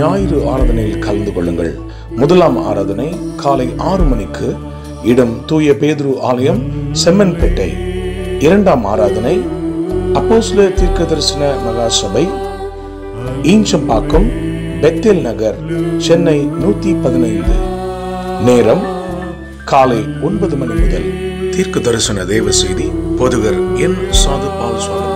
ஞாயிறு ஆராதனையில் கலந்து கொள்ளுங்கள் முதலாம் ஆராதனை காலை ஆறு மணிக்கு இடம் தூய பேதுரு ஆலயம் செம்மன்பேட்டை இரண்டாம் ஆராதனை அப்போஸ்ல தீர்க்க தரிசன மகா சபை ஈஞ்சம்பாக்கம் பெத்தேல் நகர் சென்னை நூத்தி பதினைந்து நேரம் காலை ஒன்பது மணி முதல் தீர்க்க தரிசன தேவ செய்தி பொதுகர் என் சாது பால் சுவாமி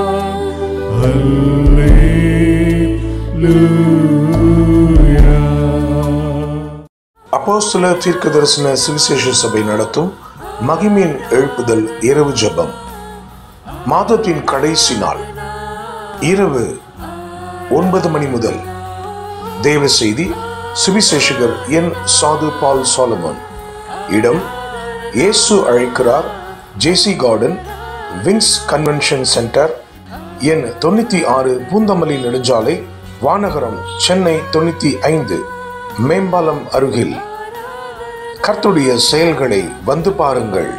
அப்போஸ்தல தீர்க்க தரிசன சுவிசேஷ சபை நடத்தும் மகிமையின் எழுப்புதல் இரவு ஜெபம் மாதத்தின் கடைசி நாள் இரவு ஒன்பது மணி முதல் தேவ செய்தி சுவிசேஷகர் என் சாது பால் சாலமன் இடம் இயேசு அழைக்கிறார் JC Garden Wings Convention Centre எண் தொண்ணூத்தி ஆறு பூந்தமல்லி நெடுஞ்சாலை வானகரம் சென்னை தொண்ணூத்தி ஐந்து மேம்பாலம் அருகில் கர்த்துடைய செயல்களை வந்து பாருங்கள்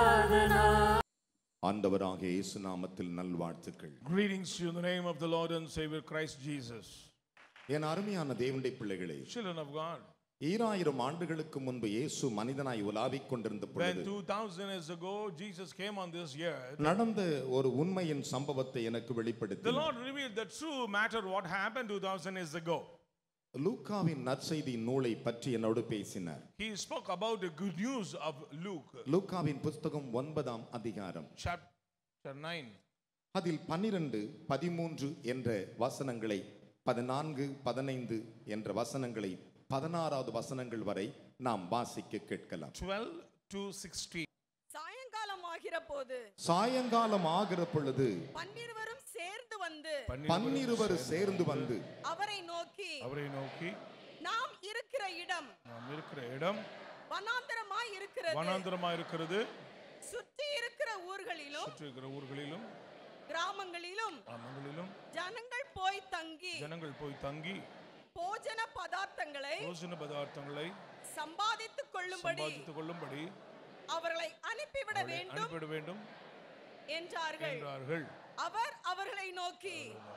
ஆண்டவராகிய இயேசு நாமத்தில் நல்வாழ்த்துக்கள் Greetings to you in the name of the Lord and Savior Christ Jesus. என் அருமையான தேவனுடைய பிள்ளைகளே Children of God, ஈராயிரம் ஆண்டுகளுக்கு முன்பு இயேசு மனிதனாய் உலாவிக் கொண்டிருந்த when பொழுது 2000 years ago Jesus came on this earth, நடந்த ஒரு உண்மையின் சம்பவத்தை எனக்கு the வெளிப்படுத்தி Lord revealed the true matter what happened 2000 years ago. லூக்காவின் நற்செய்தி நூலை பற்றி என்னோடு பேசினார் He spoke about the good news of Luke, லூக்காவின் புஸ்தகம் ஒன்பதாம் அதிகாரம் chapter 9. அதில் பன்னிரண்டு பதிமூன்று என்ற வசனங்களை பதினான்கு பதினைந்து என்ற வசனங்களை பதினாறாவது வசனங்கள் வரை நாம் வாசிக்க கேட்கலாம் 12 to 16. சாயங்காலம் ஆகிற போது சாயங்காலம் ஆகிற பொழுது பன்னிருவரும் சேர்ந்து வந்து பன்னிருவர் சேர்ந்து வந்து அவரை நோக்கி அவரை நோக்கி நாம் இருக்கிற இடம் நாம் இருக்கிற இடம் வனாந்தரமாய் இருக்கிறது வனாந்தரமா இருக்கிறது சுற்றி இருக்கிற ஊர்களிலும் சுற்றி இருக்கிற ஊர்களிலும் கிராமங்களிலும் கிராமங்களிலும் ஜனங்கள் போய் தங்கி ஜனங்கள் போய் தங்கி போஜன பதார்த்தங்களை போஜன பதார்த்தங்களை சம்பாதித்துக் கொள்ளும்படி சம்பாதித்துக் கொள்ளும்படி அவர்களை அனுப்பிவிட அவர்களை வேண்டும் அனுப்பிவிட வேண்டும் என்றார்கள் என்றார்கள் அவர் அவர்களை நோக்கி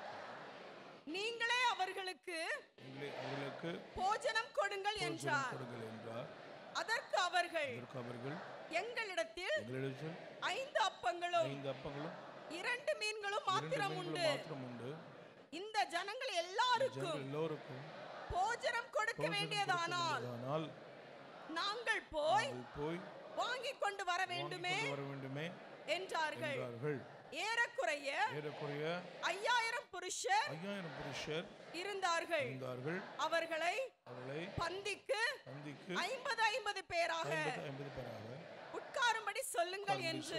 நீங்களே அவர்களுக்கு நீங்களே அவர்களுக்கு போஜனம் கொடுங்கள் போஜனம் என்றார் கொடுங்கள் என்றார் அதற்கு அவர்கள் அதற்கு அவர்கள் எங்களிடத்தில் எங்களிடத்தில் ஐந்து அப்பங்களும் ஐந்து அப்பங்களும் இரண்டு மீன்களும் இரண்டு மாத்திரம் மீன்களும் உண்டு மாத்திரம் உண்டு இந்த ஜனங்கள் எல்லாருக்கும் ஜனங்கள் எல்லோருக்கும் போஜனம் கொடுக்க போஜனம் வேண்டியதானால் கொடுக்கவேண்டியதானால் நாங்கள் போய் நாங்கள் போய் வாங்கி கொண்டு வர வாங்கிக் வேண்டுமே கொண்டு வர வேண்டுமே என்றார்கள் என்றார்கள் ஏறக்குறைய ஏறக்குறைய ஐயாயிரம் புருஷர் ஐயாயிரம் புருஷர் இருந்தார்கள் இருந்தார்கள் அவர்களை அவர்களை பந்திக்கு சந்திக்கு ஐம்பது ஐம்பது பேராக ஐம்பது ஐம்பது பேராக உட்காரும்படி சொல்லுங்கள் என்று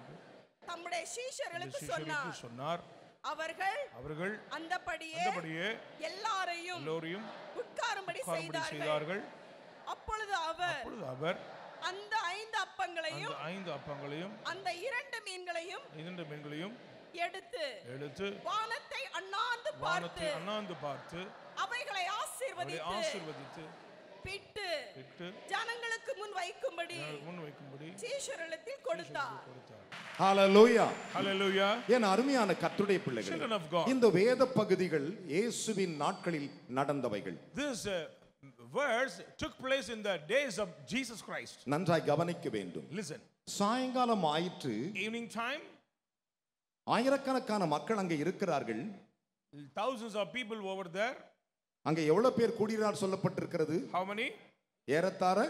தம்முடைய இந்த சீஷர்களுக்கு சிஷ்யருக்கு சொன்னார் சொன்னார் அவர்கள் அவர்கள் அந்தபடியே அந்தபடியே எல்லாரையும் எல்லோரையும் உட்காரும்படி உட்காரும்படி செய்தார்கள் செய்தார்கள் அப்பொழுது அவர் அப்பொழுது அவர் அந்த ஐந்து அப்பங்களையும் அந்த ஐந்து அப்பங்களையும் அந்த இரண்டு மீன்களையும் இரண்டு மீன்களையும் எடுத்து எடுத்து வானத்தை அண்ணாந்து பார்த்து வானத்தை அண்ணாந்து பார்த்து அவைகளை அவரை ஆசீர்வதித்து ஆசீர்வதித்து பிட்டு விட்டு ஜனங்களுக்கு முன் வைக்கும்படி எனக்கு முன் வைக்கும்படி சீஷரிடத்தில் கொடுத்தார் கொடுத்தார் ஹalleluya Hallelujah. என் அருமையான கர்த்தருடைய பிள்ளைகள் Children of God. இந்த வேத பகுதிகள் இயேசுவின் நாட்களில் நடந்தவைகள் This uh, verse took place in the days of Jesus Christ. நன்றாய் கவனிக்க வேண்டும் Listen. சாயங்காலம் ஆயிற்று Evening time, ஆயிரக்கணக்கான மக்கள் அங்கே இருக்கிறார்கள் thousands of people over there. அங்கே எவ்வளவு பேர் கூடினார் சொல்லப்பட்டிருக்கிறது How many? ஏறத்தாழ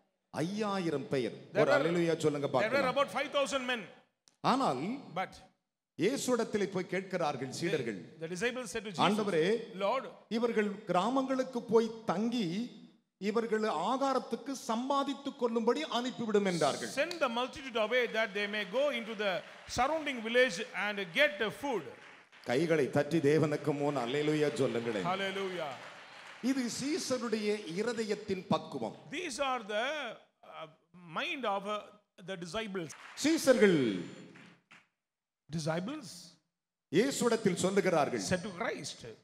ஐயாயிரம் பெயர் There ஒரு were- அல்லேலூயா சொல்லுங்க There were பார்க்கலாம் about 5,000 men. ஆனால் But இயேசுடத்தில் போய் கேட்கிறார்கள் சீடர்கள் the disciples said to Jesus, ஆண்டவரே Lord, இவர்கள் கிராமங்களுக்கு போய் தங்கி இவர்கள் ஆகாரத்துக்கு சம்பாதித்துக் கொள்ளும்படி அனுப்பிவிடும் என்றார்கள் send the multitude away that they may go into the surrounding village and get the food. கைகளை தட்டி தேவனுக்கு முன் அல்லேலூயா சொல்லுங்களேன் Hallelujah. இது சீசருடைய இருதயத்தின் பக்குவம் These are the uh, mind of uh, the disciples. சீசர்கள் Disciples இயேசுடத்தில் சொல்லுகிறார்கள் said to Christ,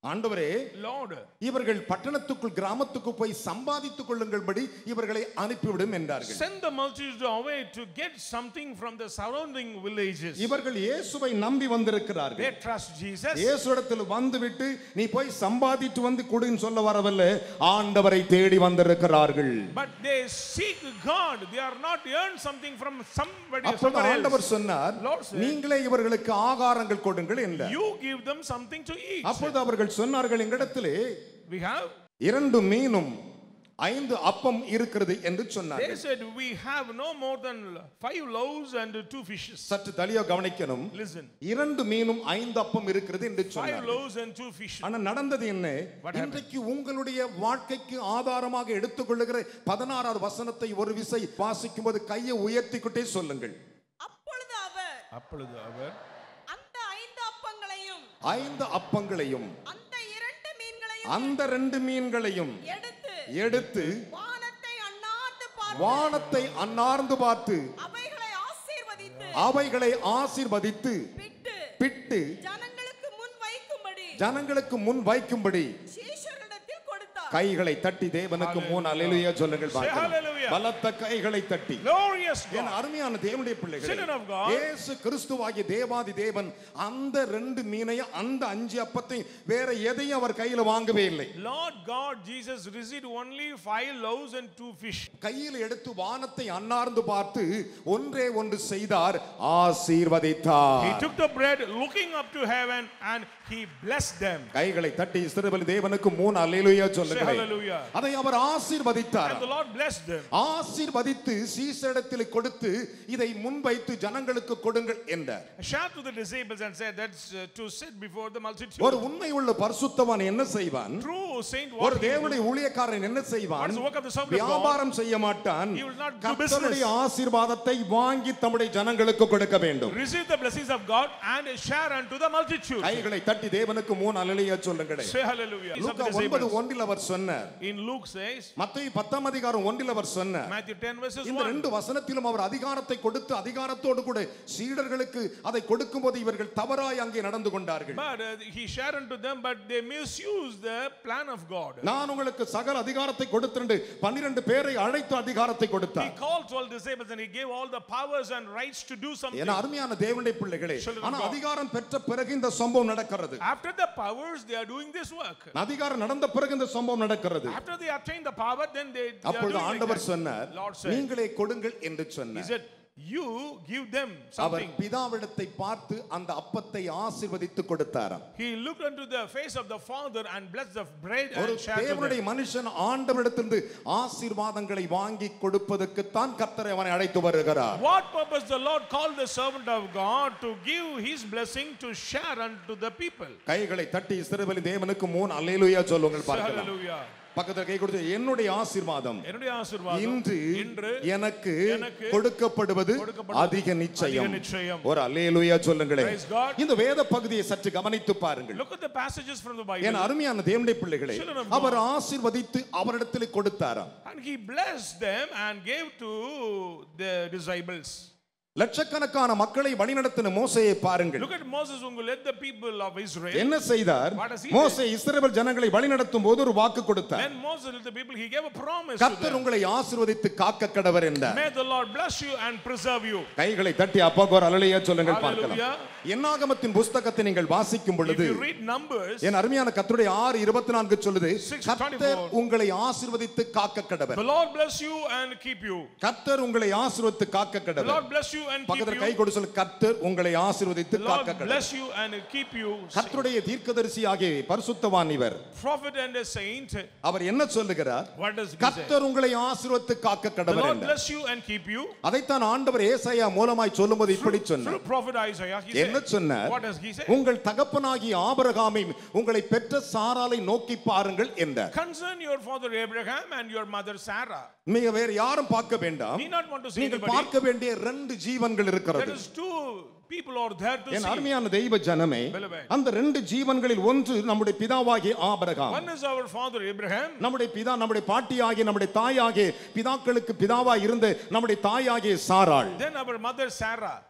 ஆண்டவரே Lord, இவர்கள் பட்டணத்துக்குள் கிராமத்துக்கு போய் சம்பாதித்துக் கொள்ளுங்கள்படி இவர்களை அனுப்பிவிடும் என்றார்கள் send the multitudes away to get something from the surrounding villages. இவர்கள் இயேசுவை நம்பி வந்திருக்கிறார்கள் They trust Jesus. இயேசுடத்தில் வந்துவிட்டு நீ போய் சம்பாதித்து வந்து கொடுன்னு சொல்ல வரவில்லை ஆண்டவரை தேடி வந்திருக்கிறார்கள் But they seek God. They are not earn something from somebody. அப்பொழுது somewhere ஆண்டவர் else. சொன்னார் Lord said, நீங்களே இவர்களுக்கு ஆகாரங்கள் கொடுங்கள் என்றார் You give them something to eat. அப்பொழுது அவர்கள் சொன்னார்கள் எங்களிடத்திலே We have. இரண்டு மீனும் ஐந்து அப்பம் இருக்கிறது என்று They சொன்னார்கள் said we have no more than five loaves and two fishes. சற்று தலியோ கவனிக்கணும் Listen, இரண்டு மீனும் ஐந்து அப்பம் இருக்கிறது என்று five சொன்னார்கள் loaves and two fishes. ஆனா நடந்தது என்ன What happened? இன்றைக்கு உங்களுடைய வாழ்க்கைக்கு ஆதாரமாக எடுத்துக்கொள்ளுகிற பதினாறாவது வசனத்தை ஒரு விசை வாசிக்கும் போது கையை உயர்த்திக்கிட்டே சொல்லுங்கள் அப்பொழுது அவர் அப்பொழுது அவர் அந்த ஐந்து அப்பங்களையும் ஐந்து அப்பங்களையும் அந்த இரண்டு மீன்களையும் அந்த ரெண்டு மீன்களையும் எடுத்து எடுத்து வானத்தை அண்ணாந்து பார்த்து வானத்தை அன்னார்ந்து பார்த்து அவைகளை ஆசீர்வதித்து அவைகளை ஆசீர்வதித்து பிட்டு பிட்டு ஜனங்களுக்கு முன் வைக்கும்படி ஜனங்களுக்கு முன் வைக்கும்படி சீஷர்களிடத்தில் கொடுத்தார் கைகளை தட்டி தேவனுக்கு மூணு அலையிலேயே சொல்லுங்கள் பார்க்கலாம். hallelujah. பலத்த கைகளை தட்டி glorious என் God. அருமையான தேவனுடைய பிள்ளைகளே Children of God. இயேசு கிறிஸ்துவாகிய தேவாதி தேவன் அந்த ரெண்டு மீனையும் அந்த அஞ்சு அப்பத்தையும் வேற எதையும் அவர் கையில வாங்கவே இல்லை Lord God Jesus received only five loaves and two fish. கையில் எடுத்து வானத்தை அன்னார்ந்து பார்த்து ஒன்றே ஒன்று செய்தார் ஆசீர்வதித்தார் He took the bread, looking up to heaven, and he blessed them. கைகளை தட்டி சிறுபலி தேவனுக்கு மூணு அல்லேலூயா சொல்லுங்கள் hallelujah. அதை அவர் ஆசீர்வதித்தார் And the Lord blessed them. ஆசீர்வதித்து சீசரிடத்தில் கொடுத்து இதை முன்வைத்து ஜனங்களுக்கு கொடுங்கள் என்றார் Shout to the disciples and said, That's uh, to sit before the multitude. ஒரு உண்மை உள்ள பரிசுத்தவான் என்ன செய்வான் True saint, ஒரு what he will தேவனுடைய do? ஊழியக்காரன் என்ன What செய்வான் is the work of the servant of God? வியாபாரம் செய்ய மாட்டான் He will not do கர்த்தருடைய business. ஆசீர்வாதத்தை வாங்கி தம்முடைய ஜனங்களுக்கு கொடுக்க வேண்டும் Receive the blessings of God and share unto the multitude. கைகளை தட்டி தேவனுக்கு மூணு அலையா சொல்லுங்களே Say hallelujah. These are the லூக்கா ஒன்பது disciples. ஒன்றில் அவர் சொன்னார் In Luke says, மத்திய பத்தாம் அதிகாரம் ஒன்றில் அவர் சொன்னார் Matthew 10 verses இந்த 1. ரெண்டு வசனத்திலும் அவர் அதிகாரத்தை கொடுத்து அதிகாரத்தோடு கூட சீடர்களுக்கு அதை கொடுக்கும்போது இவர்கள் தவறாய் அங்கே நடந்து கொண்டார்கள் But uh, he shared unto them, but they misused the plan of God. நான் உங்களுக்கு சகல அதிகாரத்தை கொடுத்திருந்து பன்னிரண்டு பேரை அழைத்து அதிகாரத்தை He கொடுத்தார் called 12 disciples and he gave all the powers and rights to do something. என அருமையான தேவனுடைய பிள்ளைகளே Children of ஆனா God. அதிகாரம் பெற்ற பிறகு இந்த சம்பவம் நடக்கிறது After the powers, they are doing this work. அதிகாரம் நடந்த பிறகு இந்த சம்பவம் நடக்கிறது After they attain the power, then they, they are அப்பொழுது doing like ஆண்டவர் that. சொன்னார் Lord said, நீங்களே கொடுங்கள் என்று He சொன்னார் said, you give them our something. பிதாவிடத்தை பார்த்து அந்த அப்பத்தை ஆசீர்வதித்து கொடுத்தாராம் He looked into the face of the Father and blessed the bread ஒரு and shared to தேவனுடைய them. மனுஷன் ஆண்டவரிடத்திலிருந்து ஆசீர்வாதங்களை வாங்கி கொடுப்பதற்குத்தான் கர்த்தரை அவனை அழைத்து வருகிறார் What purpose the Lord called the servant of God to give his blessing to share unto the people? கைகளை தட்டி சிறுபலி தேவனுக்கு மூணு அல்லேலூயா சொல்லுங்கள் Say பார்க்கலாம் hallelujah. பக்கத்துல கை கொடுத்து என்னுடைய ஆசீர்வாதம் என்னுடைய ஆசீர்வாதம் இன்று இன்று எனக்கு எனக்கு கொடுக்கப்படுவது கொடுக்கப்படுவது அதிக நிச்சயம் அதிக நிச்சயம். ஒரு அல்லேலூயா சொல்லுங்களேன் Praise God. இந்த வேத பகுதியை சற்று கவனித்து பாருங்கள் Look at the passages from the N Bible. அருமையான தேவனுடைய பிள்ளைகளே Children of God. அவர் ஆசீர்வதித்து அவரிடத்தில் கொடுத்தாராம் And he blessed them and gave to the disciples. லட்சக்கணக்கான மக்களை வழிநடத்தின மோசையை பாருங்கள் Look at Moses who led the people of Israel. என்ன செய்தார் What does he மோசே இஸ்ரவேல் ஜனங்களை வழிநடத்தும் போது ஒரு வாக்கு கொடுத்தார் When Moses led the people, he gave a promise to கர்த்தர் them. உங்களை ஆசீர்வதித்து காக்க கடவர் என்றார் May the Lord bless you and preserve you. கைகளை தட்டி அப்பாக்கோர் அலலையா சொல்லுங்கள் பார்க்கலாம் Hallelujah. என்னாகமத்தின் புஸ்தகத்தை நீங்கள் வாசிக்கும் If பொழுது you read Numbers, என் அருமையான கர்த்தருடைய ஆறு இருபத்தி நான்கு சொல்லுது 6:24. கர்த்தர் உங்களை ஆசீர்வதித்து காக்க கடவர் the Lord bless you and keep you. கர்த்தர் உங்களை ஆசீர்வதித்து காக்க The கடவர் Lord bless you and keep பக்கத்துல கை you. கொடு சொல்லு கர்த்தர் உங்களை ஆசீர்வதித்து The காக்க Lord கடவர் bless you and keep you. கர்த்தருடைய தீர்க்கதரிசி ஆகிய பரிசுத்தவான் இவர் Prophet and a saint. அவர் என்ன சொல்லுகிறார் What does he say? கர்த்தர் உங்களை ஆசீர்வதித்து காக்க The கடவர் Lord என்றார் bless you and keep you. அதைத்தான் ஆண்டவர் ஏசாயா மூலமாய் சொல்லும்போது இப்படி சொன்னார் Through prophet Isaiah, he என்ன said, சொன்னார் What does he say? உங்கள் தகப்பனாகிய ஆபிரகாமை உங்களை பெற்ற சாராலை நோக்கி பாருங்கள் என்றார் Concern your father Abraham and your mother Sarah. நீங்க வேற யாரும் பார்க்க வேண்டாம் Need not want to see நீங்கள் anybody. பார்க்க வேண்டிய ரெண்டு ஜீவன்கள் There இருக்கிறது is two people are there to N see. அருமையான தெய்வ ஜனமே Beloved. அந்த ரெண்டு ஜீவன்களில் ஒன்று நம்முடைய பிதாவாகிய Abraham One is our father Abraham. நம்முடைய பிதா நம்முடைய பாட்டியாகிய நம்முடைய தாயாகிய பிதாக்களுக்கு பிதாவாய் இருந்த நம்முடைய தாயாகிய சாராள் Then our mother Sarah.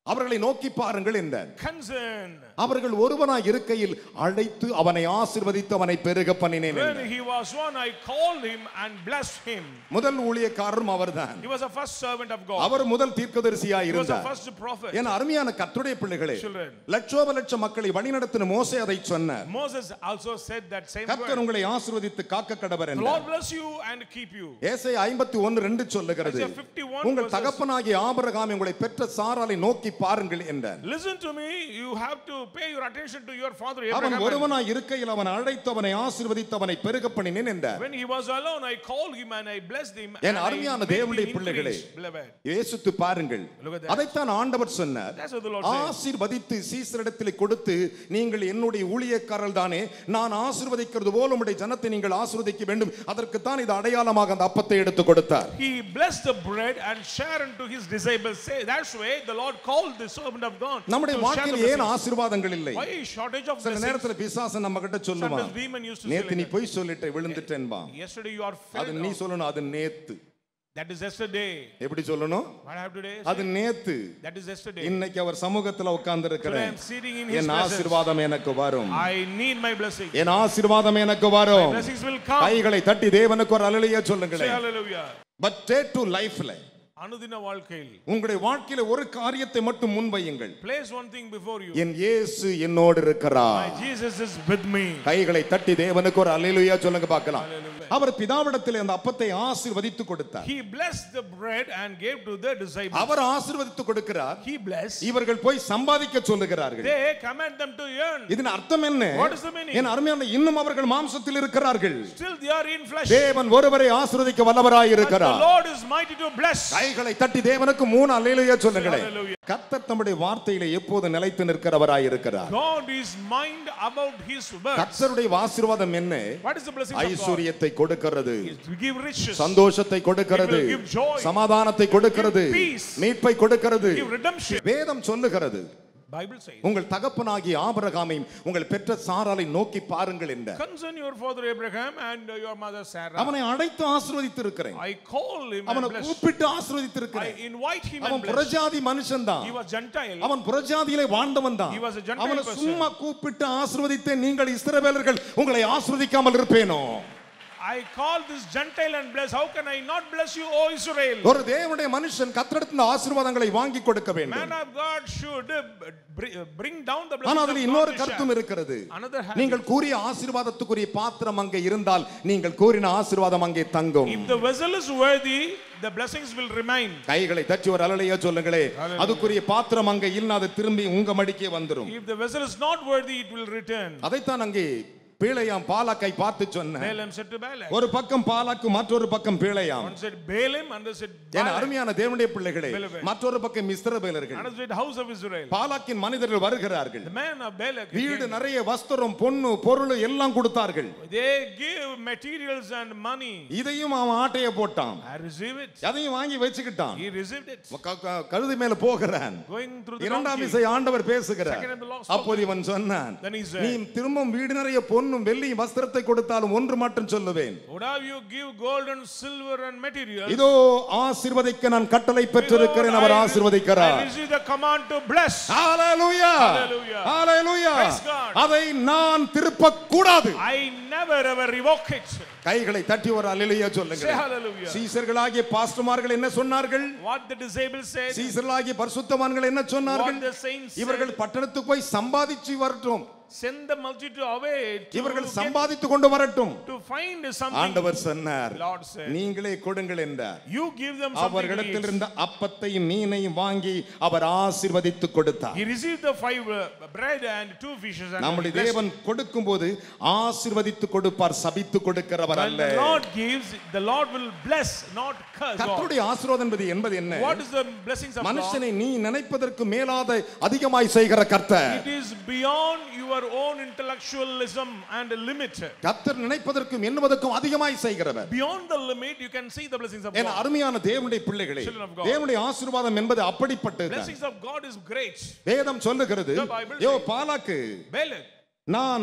அவர்களை நோக்கி பாருங்கள் என்றார் Concern. அவர்கள் ஒருவனாய் இருக்கையில் அழைத்து அவனை ஆசிர்வதித்து அவனை பெருக பண்ணினேன் When என்றார். he was one, I called him and blessed him. முதல் ஊழியக்காரரும் அவர்தான் He was the first servant of God. அவர் முதல் தீர்க்கதரிசியா He was the இருந்தார் first prophet. என் அருமையான கர்த்தருடைய பிள்ளைகளே Children. லட்சோப லட்ச மக்களை வழிநடத்தின மோசே அதை சொன்னார் Moses also said that same கர்த்தர் word. உங்களை ஆசிர்வதித்து காக்க கடவர் The என்றார் Lord bless you and keep you. ஏசை ஐம்பத்தி ஒன்று ரெண்டு சொல்லுகிறது Isaiah 51 உங்கள் verses- தகப்பனாகிய ஆபரகாம் உங்களை பெற்ற சாராலை நோக்கி பாருங்கள் என்றார் Listen to me. You have to pay your attention to your father அவன் Abraham. ஒருவனாய் இருக்கையில் அவன் அழைத்து அவனை ஆசிர்வதித்து அவனை பெருக பண்ணினேன் என்றார் When he was alone, I called him and I blessed him. N and I அருமையான made தேவனுடைய him பிள்ளைகளே increase, beloved. யோசித்து பாருங்கள் Look at that. அதைத்தான் ஆண்டவர் சொன்னார் That's what the Lord said. ஆசீர்வதித்து சீசரிடத்தில் கொடுத்து நீங்கள் என்னுடைய ஊழியக்காரர் தானே நான் ஆசீர்வதிக்கிறது போல உம்முடைய ஜனத்தை நீங்கள் ஆசீர்வதிக்க வேண்டும் அதற்குத்தான் இது அடையாளமாக அந்த அப்பத்தை எடுத்து கொடுத்தார் He blessed the bread and shared unto his disciples. Say that's why the Lord called the servant of God. நம்முடைய to share the வாழ்க்கையில் ஏன் blessings. ஆசீர்வாதங்கள் இல்லை Why shortage of சில blessings? நேரத்துல பிசாசன் நம்ம கிட்ட சொல்லுவான் Sometimes demon used to say நேத்து like நீ that. போய் சொல்லிட்ட விழுந்துட்டேன்பா Yesterday you are அது filled. நீ சொல்லணும் அது நேத்து That is yesterday. எப்படி சொல்லணும் What I have today? அது நேத்து That is yesterday. இன்னைக்கு அவர் சமூகத்துல உட்கார்ந்து Today I இருக்கிறேன் am sitting in his N presence. ஆசீர்வாதம் எனக்கு வரும் I need my blessing. என் ஆசீர்வாதம் எனக்கு வரும் Blessings will come. கைகளை தட்டி தேவனுக்கு ஒரு அலலிய Say சொல்லுங்களேன் hallelujah. பட் டே டு லைஃப்ல அனுதின வாழ்க்கையில் உங்களுடைய வாழ்க்கையில ஒரு காரியத்தை மட்டும் முன்வையுங்கள் place one thing before you. என் இயேசு என்னோடு இருக்கிறார் My Jesus is with me. கைகளை தட்டி தேவனுக்கு ஒரு அலையிலுயா சொல்லுங்க பார்க்கலாம் அவர் பிதாவிடத்தில் அந்த அப்பத்தை ஆசீர்வதித்து கொடுத்தார் He blessed the bread and gave to the disciples. அவர் ஆசீர்வதித்து கொடுக்கிறார் He blessed. இவர்கள் போய் சம்பாதிக்க சொல்லுகிறார்கள் They command them to earn. இதன் அர்த்தம் என்ன What is the meaning? என் அருமையான இன்னும் அவர்கள் மாம்சத்தில் இருக்கிறார்கள் Still they are in flesh. தேவன் ஒருவரை ஆசீர்வதிக்க வல்லவராய் But the இருக்கிறார் Lord is mighty to bless. கைகளை தட்டி தேவனுக்கு மூணு அல்லையிலேயே சொல்லுங்களேன் Hallelujah. கர்த்தர் தம்முடைய வார்த்தையில எப்போது நிலைத்து நிற்கிறவராய் இருக்கிறார் God is mind about his words. கர்த்தருடைய ஆசீர்வாதம் என்ன What is the blessing of God? ஐஸ்வர்யத்தை கொடுக்கிறது To give riches. சந்தோஷத்தை கொடுக்கிறது It will give joy. சமாதானத்தை கொடுக்கிறது Give peace. மீட்பை கொடுக்கிறது Give redemption. வேதம் சொல்லுகிறது Bible says. உங்கள் தகப்பனாகிய ஆபிரகாமையும் உங்கள் பெற்ற சாராலை நோக்கி பாருங்கள் என்ற Concern your father Abraham and your mother Sarah. அவனை அழைத்து ஆசீர்வதித்து இருக்கிறேன் I call him and அவனை bless. கூப்பிட்டு ஆசீர்வதித்து I இருக்கிறேன் invite him அவன் and bless. புறஜாதி மனுஷன் தான் He was Gentile. அவன் புறஜாதியிலே வாழ்ந்தவன் தான் He was a Gentile அவனை person. சும்மா கூப்பிட்டு ஆசீர்வதித்து நீங்கள் இஸ்ரவேலர்கள் உங்களை ஆசீர்வதிக்காமல் இருப்பேனோ I call this Gentile and bless. How can I not bless you, O Israel? ஒரு தேவனுடைய மனுஷன் கத்திரத்தின் ஆசீர்வாதங்களை வாங்கி கொடுக்க வேண்டும் Man of God should uh, br- uh, bring down the ஆனா blessings அதுல of இன்னொரு God to கருத்தும் share. இருக்கிறது Another habit. நீங்கள் கூறிய ஆசீர்வாதத்துக்குரிய பாத்திரம் அங்கே இருந்தால் நீங்கள் கூறின ஆசீர்வாதம் அங்கே தங்கும் If the vessel is worthy, the blessings will remain. கைகளை தட்டி ஒரு அலலையா சொல்லுங்களே அதுக்குரிய பாத்திரம் அங்கே இல்ல அது திரும்பி உங்க மடிக்கே வந்துரும் If the vessel is not worthy, it will return. அதைத்தான் அங்கே பீழையாம் பாலாக்கை பார்த்து சொன்ன Balaam said to Balak. ஒரு பக்கம் பாலாக்கு மற்றொரு பக்கம் பீழையாம் One said Balaam, another said என Balak. அருமையான தேவனுடைய பிள்ளைகளே Beloved. மற்றொரு பக்கம் இஸ்ரவேலர்கள் Another said house of Israel. பாலாக்கின் மனிதர்கள் வருகிறார்கள் The man of Balak. வீடு came. நிறைய வஸ்திரம் பொண்ணு பொருள் எல்லாம் கொடுத்தார்கள் They give materials and money. இதையும் அவன் ஆட்டைய போட்டான் I receive it. அதையும் வாங்கி வச்சுக்கிட்டான் He received it. க- க- கழுதை மேல போகிறான் Going through the இரண்டாம் donkey. இசை ஆண்டவர் பேசுகிறார் Second and the last அப்போது இவன் சொன்னான் Then he said- நீ திரும்பவும் வீடு நிறைய பொன்னும் வெள்ளியும் வஸ்திரத்தை கொடுத்தாலும் ஒன்று மட்டும் சொல்லுவேன் Would have you give gold and silver and materials? இதோ ஆசீர்வதிக்க நான் கட்டளை பெற்றிருக்கிறேன் அவர் I- ஆசீர்வதிக்கிறார் I receive the command to bless. Hallelujah Hallelujah. Hallelujah Praise God. அதை நான் திருப்ப கூடாது I never ever revoke it. கைகளை தட்டி ஒரு அல்லேலூயா Say சொல்லுங்க hallelujah. சீசர்களாகிய பாஸ்டர்மார்கள் என்ன சொன்னார்கள் What the disabled said, சீசர்களாகிய பரிசுத்தவான்கள் என்ன சொன்னார்கள் what the saints இவர்கள் said, பட்டணத்துக்கு போய் சம்பாதிச்சு வரட்டும் send the multitude away to, இவர்கள் get- சம்பாதித்து கொண்டு வரட்டும் to find something. ஆண்டவர் சொன்னார் Lord said, நீங்களே கொடுங்கள் என்றார் You give them something to அவர்களிடத்தில் eat. இருந்த அப்பத்தையும் மீனையும் வாங்கி அவர் ஆசீர்வதித்து கொடுத்தார் He received the five uh, bread and two fishes and நம்முடைய he blessed. தேவன் கொடுக்கும்போது ஆசீர்வதித்து கொடுப்பார் சபித்து கொடுக்கிறவர் When அல்ல the Lord gives, the Lord will bless, not curse. God. கர்த்தருடைய ஆசீர்வாதம் என்பது என்பது என்ன What is the blessings of God? மனுஷனை நீ நினைப்பதற்கு மேலாத அதிகமாய் செய்கிற கர்த்தர் It is beyond your own intellectualism and limit. கர்த்தர் நினைப்பதற்கும் எண்ணுவதற்கும் அதிகமாய் செய்கிறவர் Beyond the limit, you can see the blessings of N God. அருமையான தேவனுடைய பிள்ளைகளே Children of God. தேவனுடைய ஆசீர்வாதம் என்பது அப்படிப்பட்டது Blessings of God is great. வேதம் சொல்லுகிறது The Bible yo says- பாலாக்கு Balak, நான்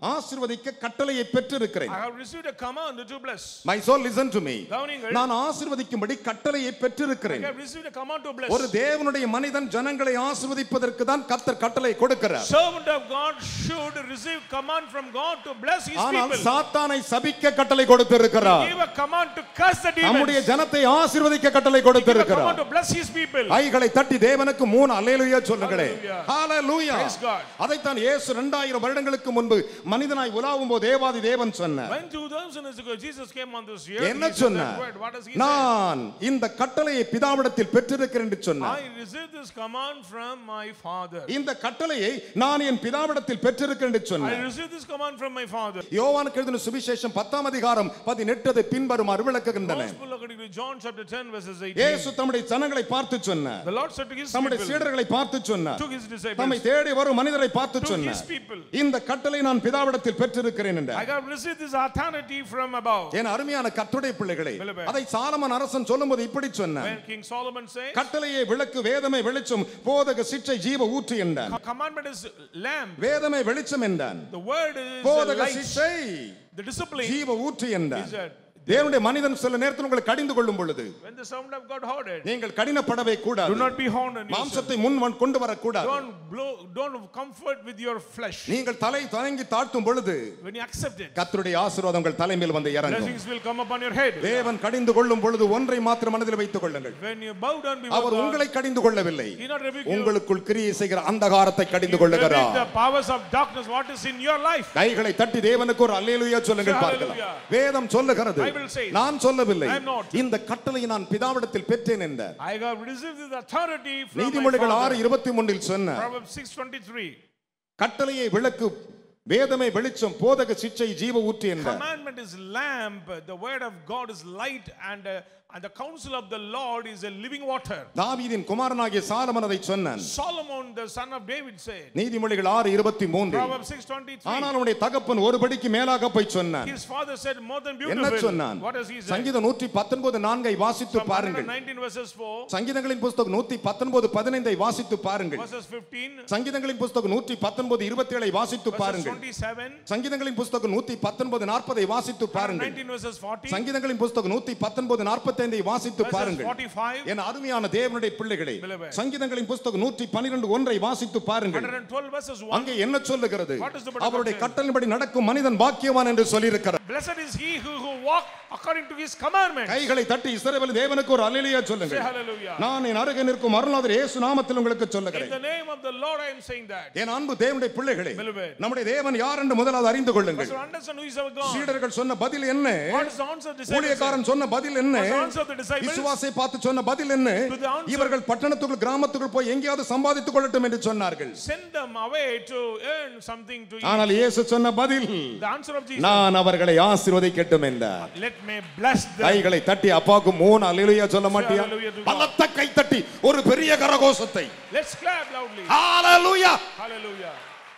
ஆசீர்வதிக்க கட்டளையை பெற்றிருக்கிறேன் I have received a command to bless. My soul listen to me கவனியுங்கள். நான் ஆசீர்வதிக்கும்படி கட்டளையை I பெற்றிருக்கிறேன் have received a command to bless. ஒரு தேவனுடைய மனிதன் ஜனங்களை ஆசீர்வதிப்பதற்கு தான் கர்த்தர் கட்டளை கொடுக்கிறார் Servant of God should receive command from God to bless his ஆனால் people. சாத்தானை சபிக்க கட்டளை கொடுத்திருக்கிறார் Give a command to curse the நம்முடைய demons. ஜனத்தை ஆசீர்வதிக்க கட்டளை Give a கொடுத்திருக்கிறார் command to bless his people. கைகளை தட்டி தேவனுக்கு மூணு அல்லேலூயா சொல்லுங்களே Hallelujah. ஹalleluya Praise God. அதைத்தான் இயேசு 2000 வருடங்களுக்கு முன்பு மனிதனாய் உலாவும் போது தேவாதி தேவன் சொன்னார் When 2000 years ago Jesus came on this earth, என்ன he said that சொன்னார் word. What does he say? நான் இந்த கட்டளையை பிதாவிடத்தில் பெற்றிருக்கிறேன் என்று சொன்னார் I received this command from my father. இந்த கட்டளையை நான் என் பிதாவிடத்தில் பெற்றிருக்கிறேன் என்று I சொன்னார் received this command from my father. யோவானுக்கு எழுதின சுவிசேஷம் பத்தாம் அதிகாரம் பதினெட்டதை பின்வருமாறு விளக்குகின்றன Gospel according to John chapter 10 verses 18. இயேசு தம்முடைய ஜனங்களை பார்த்து சொன்னார் The Lord said to his தம்முடைய people, சீடர்களை பார்த்து சொன்னார் to his தம்மை disciples, தேடி வரும் மனிதரை பார்த்து to his சொன்னார் people, இந்த கட்டளை நான் பிதாவிடத்தில் பெற்றிருக்கிறேன் என்றார் I have received this authority from above. என் அருமையான கட்டுரை பிள்ளைகளே Beloved. அதை சாலமன் அரசன் சொல்லும்போது இப்படி சொன்னார் When King Solomon says, கட்டளையை விளக்கு வேதமை வெளிச்சம் போதக சிற்றை ஜீவ ஊற்று என்றான் commandment is lamp, வேதமை வெளிச்சம் என்றான் the word is போதக light, சிற்றை the discipline ஜீவ ஊற்று என்றான் is that தேவனுடைய மனிதன் சில நேரத்தில் உங்களை கடிந்து கொள்ளும் பொழுது when the servant of God heard it, நீங்கள் கடினப்படவே do கூடாது not be horned on yourself. மாம்சத்தை முன் வ- கொண்டு வரக்கூடாது Don't blow, don't comfort with your flesh. நீங்கள் தலை தயங்கி தாழ்த்தும் பொழுது When you accept it, கர்த்தருடைய ஆசீர்வாதம் உங்கள் தலைமையில் வந்து இறங்கும் blessings will come upon your head. தேவன் கடிந்து கொள்ளும் பொழுது ஒன்றை மாத்திரம் மனதில் வைத்துக் கொள்ளுங்கள் When you bow down before our God, உங்களை கடிந்து கொள்ளவில்லை He not rebuke you. உங்களுக்குள் கிரியை செய்கிற அந்தகாரத்தை கடிந்து He rebuke கொள்ளுகிறார் the powers of darkness, what is in your life. கைகளை தட்டி தேவனுக்கு ஒரு அல்லேலூயா சொல்லுங்கள் Say பார்க்கலாம் hallelujah. வேதம் சொல்லுகிறது Bible says. நான் சொல்லவில்லை I am not. இந்த கட்டளையை நான் பிதாவிடத்தில் பெற்றேன் என்றார் I have received this authority from my நீதிமொழிகள் ஆறு father. இருபத்தி மூன்றில் சொன்ன Proverbs 6:23. கட்டளையை விளக்கு வேதமை வெளிச்சம் போதக சிச்சை ஜீவ ஊற்று என்றார் Commandment is lamp, the word of God is light, and uh, and the counsel of the Lord is a living water. தாவீதின் குமாரனாகிய சாலமன் அதை சொன்னான் Solomon, the son of David, said. நீதிமொழிகள் ஆறு இருபத்தி மூன்று Proverbs 6:23. ஆனால் அவனுடைய தகப்பன் ஒரு படிக்கு மேலாக போய் சொன்னான் His father said more than என்ன beautiful. சொன்னான் What does he say? சங்கீதம் நூற்றி பத்தொன்பது நான்கை வாசித்து Psalm பாருங்கள் 119 verses 4, சங்கீதங்களின் புஸ்தகம் நூற்றி பத்தொன்பது பதினைந்தை வாசித்து பாருங்கள் verses 15, சங்கீதங்களின் புஸ்தகம் நூற்றி பத்தொன்பது இருபத்தி ஏழை வாசித்து verses பாருங்கள் 27, சங்கீதங்களின் புஸ்தகம் நூற்றி பத்தொன்பது நாற்பதை வாசித்து பாருங்கள் 19 verses 40, சங்கீதங்களின் புஸ்தகம் நூற்றி பத்தொன்பது நாற்பத்தைந்தை வாசித்து verses பாருங்கள் 45, என் அருமையான தேவனுடைய பிள்ளைகளே Beloved. சங்கீதங்களின் புஸ்தகம் நூற்றி பன்னிரண்டு ஒன்றை வாசித்து பாருங்கள் 112 verses 1. அங்கே என்ன சொல்லுகிறது What is the Bible அவருடைய saying? கட்டளின்படி நடக்கும் மனிதன் பாக்கியவான் என்று சொல்லியிருக்கிறார் Blessed is he who, who walk according to his commandments. கைகளை தட்டி இஸ்ரவேல் தேவனுக்கு ஒரு அல்லேலூயா Say சொல்லுங்கள் hallelujah. நான் என் அருகே நிற்கும் அருளாதர் இயேசு நாமத்தில் உங்களுக்கு In சொல்லுகிறேன் the name of the Lord, I am saying that. என் அன்பு தேவனுடைய பிள்ளைகளே Beloved. நம்முடைய தேவன் யார் என்று முதலாவது அறிந்து கொள்ளுங்கள் First, understand who is our God. சீடர்கள் சொன்ன பதில் என்ன What is the answer of the disciples? ஊழியக்காரன் சொன்ன பதில் என்ன What's the answer of the disciples? விசுவாசை பார்த்து சொன்ன பதில் என்ன To the answer- இவர்கள் பட்டணத்துக்குள் கிராமத்துக்குள் போய் எங்கேயாவது சம்பாதித்துக் கொள்ளட்டும் என்று சொன்னார்கள் Send them away to earn something to eat. ஆனால் இயேசு சொன்ன பதில் The answer of Jesus. நான் அவர்களை ஆசீர்வதிக்கட்டும் என்றார் Let me bless them. கைகளை தட்டி அப்பாவுக்கு மூணு அல்லேலூயா சொல்ல மாட்டியா hallelujah to God. பலத்த கை தட்டி ஒரு பெரிய கரகோஷத்தை Let's clap loudly. Hallelujah Hallelujah.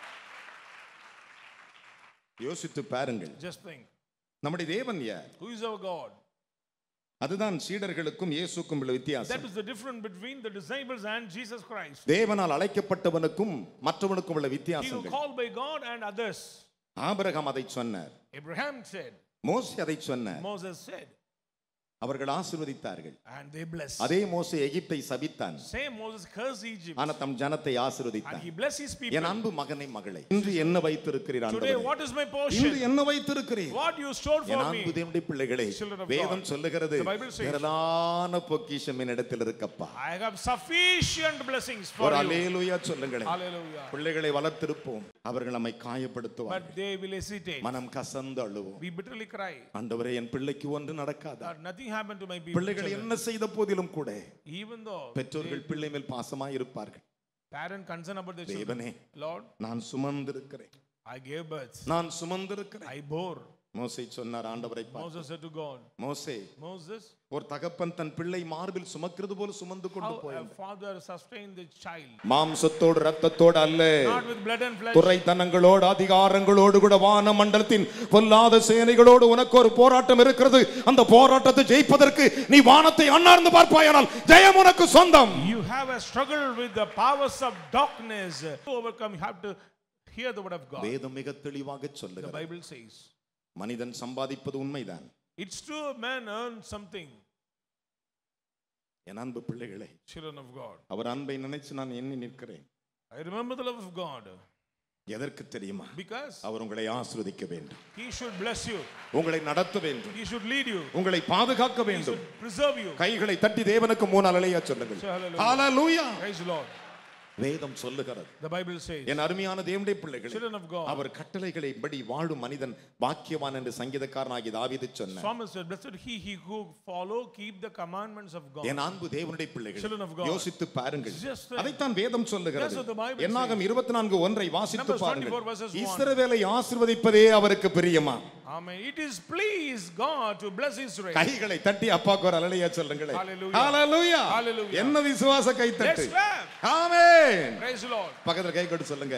யோசித்து பாருங்கள் Just think. நம்முடைய தேவன் யார் Who is our God? அதுதான் சீடர்களுக்கும் இயேசுக்கும் உள்ள That வித்தியாசம் is the difference between the disciples and Jesus Christ. தேவனால் அழைக்கப்பட்டவனுக்கும் மற்றவனுக்கும் உள்ள He who வித்தியாசங்கள் called by God and others. Abraham அதை சொன்னார் Abraham said, மோசே அதை சொன்னார் Moses said, அவர்கள் ஆசீர்வதித்தார்கள் and they blessed. அதே மோசே எகிப்தை சபித்தான் Same Moses cursed Egypt. ஆனா தம் ஜனத்தை And ஆசீர்வதித்தான் he blessed his N people. அன்பு மகனை மகளை இன்று என்ன வைத்திருக்கிறீர் Today, ஆண்டவரே? what is my இன்று portion? என்ன வைத்திருக்கிறீர் What you stored N for அன்பு me? தேவனுடைய பிள்ளைகளே Children of வேதம் God. சொல்லுகிறது The Bible says- திரளான பொக்கிஷம் என்னிடத்தில் இருக்கப்பா I have sufficient blessings for ஒரு you. அலேலுயா சொல்லுங்களேன் Hallelujah. பிள்ளைகளை வளர்த்திருப்போம் அவர்கள் நம்மை காயப்படுத்துவார் But they will hesitate. மனம் கசந்து அழுவோம் We bitterly cry ஆண்டவரே என் பிள்ளைக்கு ஒன்று நடக்காதா that nothing happened to my people. பிள்ளைகள் children. என்ன செய்த போதிலும் கூட Even though பெற்றோர்கள் பிள்ளை மேல் பாசமாய் இருப்பார்கள் parent concern about their children. தேவனே Lord, நான் சுமந்திருக்கிறேன் I gave birth. நான் சுமந்திருக்கிறேன் I bore. மோசே சொன்னார் ஆண்டவரை பார்த்து Moses said to God, மோசே Moses, ஒரு தகப்பன் தன் பிள்ளை மார்பில் சுமக்கிறது போல சுமந்து கொண்டு how போய் a father sustained the child, மாம்சத்தோடு ரத்தத்தோடு அல்ல not with blood and flesh, துறைத்தனங்களோடு அதிகாரங்களோடு கூட வான மண்டலத்தின் பொல்லாத சேனைகளோடு உனக்கு ஒரு போராட்டம் இருக்கிறது அந்த போராட்டத்தை ஜெயிப்பதற்கு நீ வானத்தை அண்ணார்ந்து பார்ப்பாயானால் ஜெயம் உனக்கு சொந்தம் You have a struggle with the powers of darkness. To overcome, you have to Hear the word of God. வேதம் மிக தெளிவாக The சொல்லுகிறது Bible says, மனிதன் சம்பாதிப்பது உண்மைதான் It's true, a man earns something, என் அன்பு பிள்ளைகளே children of God. அவர் அன்பை நினைச்சு நான் எண்ணி நிற்கிறேன் I remember the love of God எதற்கு தெரியுமா because அவர் உங்களை ஆசிர்வதிக்க வேண்டும் He should bless you, உங்களை நடத்த வேண்டும் He should lead you, உங்களை பாதுகாக்க He வேண்டும் should preserve you. கைகளை தட்டி தேவனுக்கு மூணு அலையா சொல்லுங்கள் Say hallelujah. Hallelujah Praise the Lord. வேதம் சொல்லுகிறது The Bible says, என் அருமையான தேவனுடைய பிள்ளைகளே children of God. அவர் கட்டளைகளை படி வாழும் மனிதன் பாக்கியவான் என்று சங்கீதக்காரனாகி தாவீது சொன்னார் Psalmist said, Blessed he, he who follow, keep the commandments of God. என் அன்பு தேவனுடைய Children பிள்ளைகள் of God. யோசித்து பாருங்கள் Just think. அதைத்தான் வேதம் சொல்லுகிறது That's what the Bible என்னாகும் இருபத்தி நான்கு ஒன்றை வாசித்து Numbers 24 பாருங்கள் verses 1. இஸ்ரவேலை ஆசிர்வதிப்பதே அவருக்கு பிரியமா Amen. It is please God to bless Israel. கைகளை தட்டி அப்பாக்கு ஒரு அலையா சொல்லுங்களேன் Hallelujah. ஹalleluya Hallelujah. என்ன விசுவாச கை தட்டு Let's clap. Amen Praise the Lord. பக்கத்துல கை கொடு சொல்லுங்க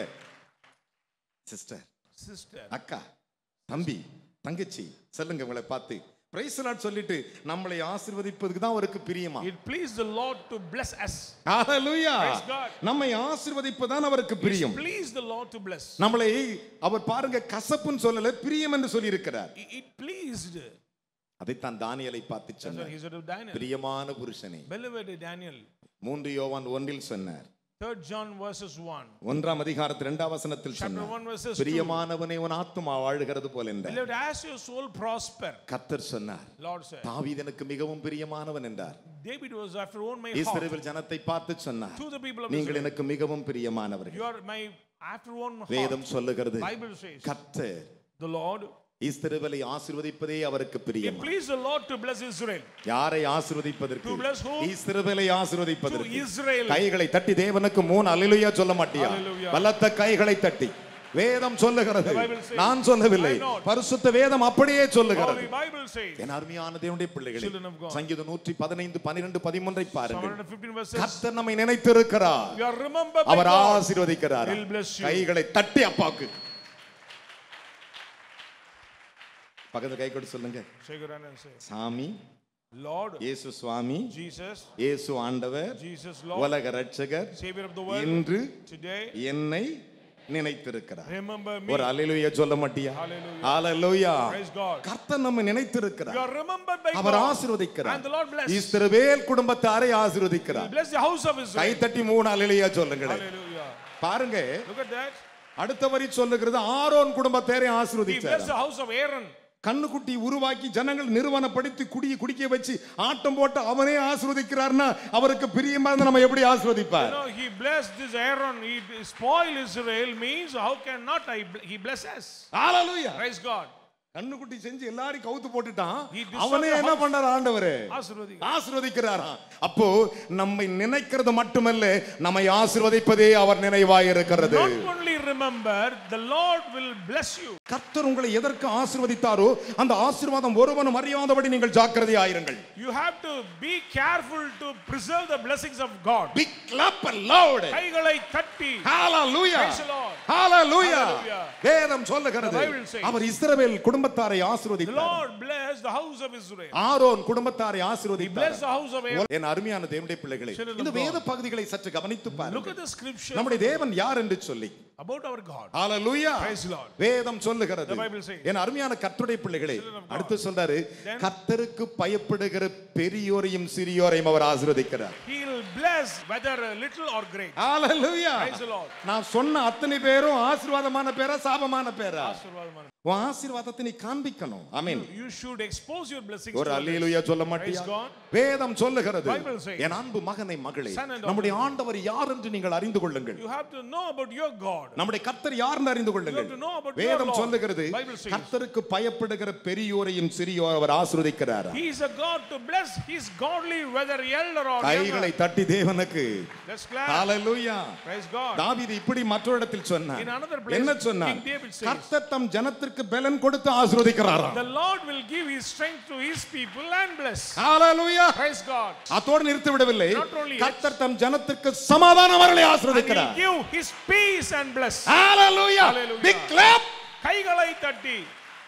சிஸ்டர் Sister. அக்கா தம்பி தங்கச்சி சொல்லுங்க உங்களை பார்த்து பிரைஸ் லார்ட் சொல்லிட்டு நம்மளை ஆசீர்வதிப்பதுக்கு தான் அவருக்கு பிரியமா It pleased the Lord to bless us. Hallelujah Praise God. நம்மை ஆசீர்வதிப்பதுதான் அவருக்கு பிரியம் It pleased the Lord to bless. நம்மளை அவர் பாருங்க கசப்புன்னு சொல்லல பிரியம் என்று சொல்லி இருக்கிறார் It, it pleased. அதைத்தான் தானியலை பார்த்து That's what சொன்னார் he said of Daniel. பிரியமான புருஷனே Beloved Daniel. மூன்று யோவான் ஒன்றில் சொன்னார் Third John verses 1. ஒன்றாம் அதிகாரத்தில் இரண்டாம் வசனத்தில் Chapter சொன்னார் 1 verses 2. பிரியமானவனே உன் ஆத்துமா வாழுகிறது போல என்றார் Beloved, as your soul prosper, கத்தர் சொன்னார் Lord said. தாவீது எனக்கு மிகவும் பிரியமானவன் என்றார் David was after own my heart. இஸ்ரவேல் ஜனத்தை பார்த்து சொன்னார் To the people of நீங்கள் Israel. எனக்கு மிகவும் பிரியமானவர்கள் You are my after own heart. வேதம் சொல்லுகிறது Bible says. கத்தர் The Lord. இஸ்ரவேலை ஆசிர்வதிப்பதே அவருக்கு It பிரியம் pleased the Lord to bless Israel. யாரை ஆசிர்வதிப்பதற்கு To bless whom? இஸ்ரவேலை To ஆசிர்வதிப்பதற்கு Israel. கைகளை தட்டி தேவனுக்கு மூணு அல்லேலூயா சொல்ல மாட்டியா Hallelujah. பலத்த கைகளை தட்டி வேதம் சொல்லுகிறது The Bible says, நான் சொல்லவில்லை I not. பரிசுத்த வேதம் அப்படியே சொல்லுகிறது Holy Bible says. என் அருமையான தேவனுடைய பிள்ளைகளே Children of God. சங்கீதம் நூற்றி பதினைந்து பனிரெண்டு பதிமூன்றை பாருங்கள் 115 verses. கர்த்தர் நம்மை நினைத்திருக்கிறார் You are remembered by our God. ஆசீர்வதிக்கிறார் He'll bless you. கைகளை தட்டி அப்பாக்கு பக்கத்துல கை கொடு சொல்லுங்க Shake your hand and say, சாமி Lord, இயேசு சுவாமி Jesus, இயேசு ஆண்டவர் Jesus, Lord, உலக ரட்சகர் Savior of the world, இன்று today, என்னை நினைத்திருக்கிறார் remember me. ஒரு அலையிலுயா சொல்ல மாட்டியா Hallelujah. ஹalleluya Praise God. கர்த்தர் நம்ம You நினைத்திருக்கிறார் are remembered by our God. ஆசீர்வதிக்கிறார் And the Lord bless. இஸ்ரவேல் குடும்பத்தாரை ஆசீர்வதிக்கிறார் Bless the house of guy Israel. தட்டி மூணு அலையிலுயா சொல்லுங்களேன் Hallelujah. பாருங்க Look at that. அடுத்த வரி சொல்லுகிறது ஆரோன் குடும்பத்தாரை He ஆசீர்வதிச்சார் blessed the house of Aaron. கண்ணுக்குட்டி உருவாக்கி ஜனங்கள் நிறுவனப்படுத்தி குடிய குடிக்க வச்சு ஆட்டம் போட்டு அவனே ஆசீர்வதிக்கிறார்னா அவருக்கு பிரியமா இருந்தா நம்ம எப்படி You ஆசீர்வதிப்பார் know, he blessed this Aaron. He spoiled Israel means how can not I, he bless us? Hallelujah Praise God. கண்ணுக்குட்டி செஞ்சு எல்லாரும் கவுத்து போட்டுட்டான் He destroyed அவனே the என்ன house. பண்ணார் ஆண்டவரே ஆசீர்வதி. ஆசீர்வதிக்கிறாராம் அப்போ நம்மை நினைக்கிறது மட்டுமல்ல நம்மை ஆசீர்வதிப்பதே அவர் நினைவாய் இருக்கிறது Not only remember, the Lord will bless you. கர்த்தர் உங்களை எதற்கு ஆசீர்வதித்தாரோ அந்த ஆசீர்வாதம் ஒருவனும் அறியாதபடி நீங்கள் ஜாக்கிரதையாயிருங்கள் You have to be careful to preserve the blessings of God. Big clap and loud. கைகளை தட்டி Hallelujah. Praise the Lord. Hallelujah. Hallelujah. வேதம் சொல்லுகிறது The Bible says, அவர் இஸ்ரவேல் குடும்பத்தாரை The ஆசீர்வதித்தார் Lord bless the house of Israel. Aaron குடும்பத்தாரை Bless ஆசீர்வதித்தார் the house of Aaron. என் அருமையான தேவனுடைய பிள்ளைகளே Children of இந்த God. வேத பகுதிகளை சற்று கவனித்து Look பாருங்கள் at the scripture நம்முடைய தேவன் யார் என்று சொல்லி about our God. Hallelujah Praise the Lord. வேதம் சொல்லுகிறது The Bible says. என் அருமையான கர்த்தருடைய பிள்ளைகளே Children of God. அடுத்து சொல்றாரு Then- கர்த்தருக்கு பயப்படுகிற பெரியோரையும் சிறியோரையும் அவர் ஆசீர்வதிக்கிறார் He'll bless whether little or great. Hallelujah Praise the Lord. நான் சொன்ன அத்தனை பேரும் ஆசீர்வாதமான பேரா சாபமான பேரா ஆசீர்வாதம். உன் ஆசீர்வாதத்தை நீ காண்பிக்கணும் ஆமென் You should expose your blessings ஒரு to others. அல்லேலூயா சொல்ல மாட்டியா Praise God. வேதம் சொல்லுகிறது Bible says. என் அன்பு மகனை மகளே Son and daughter. நம்முடைய ஆண்டவர் யார் என்று நீங்கள் அறிந்து கொள்ளுங்கள் You have to know about your God. நம்முடைய கர்த்தர் யார் என்று அறிந்து கொள்ளுங்கள் You have to know about your வேதம் Lord. சொல்லுகிறது Bible says. கர்த்தருக்கு பயப்படுகிற பெரியோரையும் சிறியோர் அவர் ஆசீர்வதிக்கிறார் He is a God to bless his godly, whether elder or கைகளை younger. தட்டி தேவனுக்கு Let's clap. Hallelujah Praise God. தாவீது இப்படி மற்றொரு இடத்தில் சொன்னார் In another place, என்ன சொன்னார் King David says, கர்த்தர் தம் ஜனத்திற்கு பலன் கொடுத்து ஆசீர்வதிக்கிறாராம் The Lord will give his strength to his people and bless. Hallelujah Praise God. அதோடு நிறுத்தி விடவில்லை Not only கர்த்தர் தம் ஜனத்திற்கு சமாதானம் வரலை And ஆசீர்வதிக்கிறார் he'll give his peace and bless. Hallelujah Hallelujah. big clap கைகளை தட்டி